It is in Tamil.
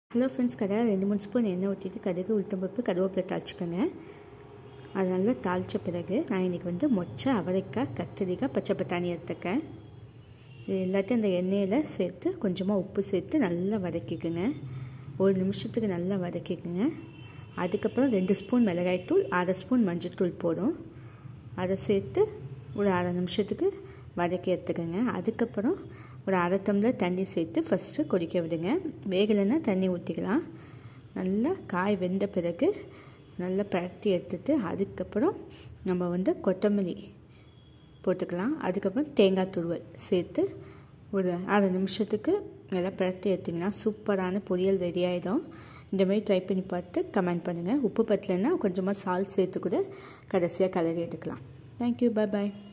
ஹலோ ஃப்ரெண்ட்ஸ் கடாயில் ரெண்டு மூணு ஸ்பூன் எண்ணெய் ஊற்றிட்டு கடுகு உளுத்தம்பருப்பு கருவேப்பிலை தாளிச்சுக்கோங்க அது நல்லா தாளித்த பிறகு நான் இன்றைக்கி வந்து மொச்சை அவரைக்காய் கத்திரிக்காய் பச்சை பட்டாணி எடுத்துக்கேன் இது எல்லாத்தையும் அந்த எண்ணெயில் சேர்த்து கொஞ்சமாக உப்பு சேர்த்து நல்லா வதக்கிக்குங்க ஒரு நிமிஷத்துக்கு நல்லா வதக்கிக்குங்க அதுக்கப்புறம் ரெண்டு ஸ்பூன் மிளகாய்த்தூள் அரை ஸ்பூன் மஞ்சள்தூள் போடும் அதை சேர்த்து ஒரு அரை நிமிஷத்துக்கு வதக்கி எடுத்துக்கோங்க அதுக்கப்புறம் ஒரு அரை டம்ளர் தண்ணி சேர்த்து ஃபஸ்ட்டு கொதிக்க விடுங்க வேகலைன்னா தண்ணி ஊற்றிக்கலாம் நல்லா காய் வெந்த பிறகு நல்லா பரட்டி எடுத்துட்டு அதுக்கப்புறம் நம்ம வந்து கொத்தமல்லி போட்டுக்கலாம் அதுக்கப்புறம் தேங்காய் துருவல் சேர்த்து ஒரு அரை நிமிஷத்துக்கு நல்லா பரட்டி எடுத்திங்கன்னா சூப்பரான பொரியல் ரெடி ஆகிடும் இந்தமாரி ட்ரை பண்ணி பார்த்து கமெண்ட் பண்ணுங்கள் உப்பு பத்தலைன்னா கொஞ்சமாக சால்ட் சேர்த்து கூட கடைசியாக கலரி எடுக்கலாம் தேங்க்யூ பாய் பாய்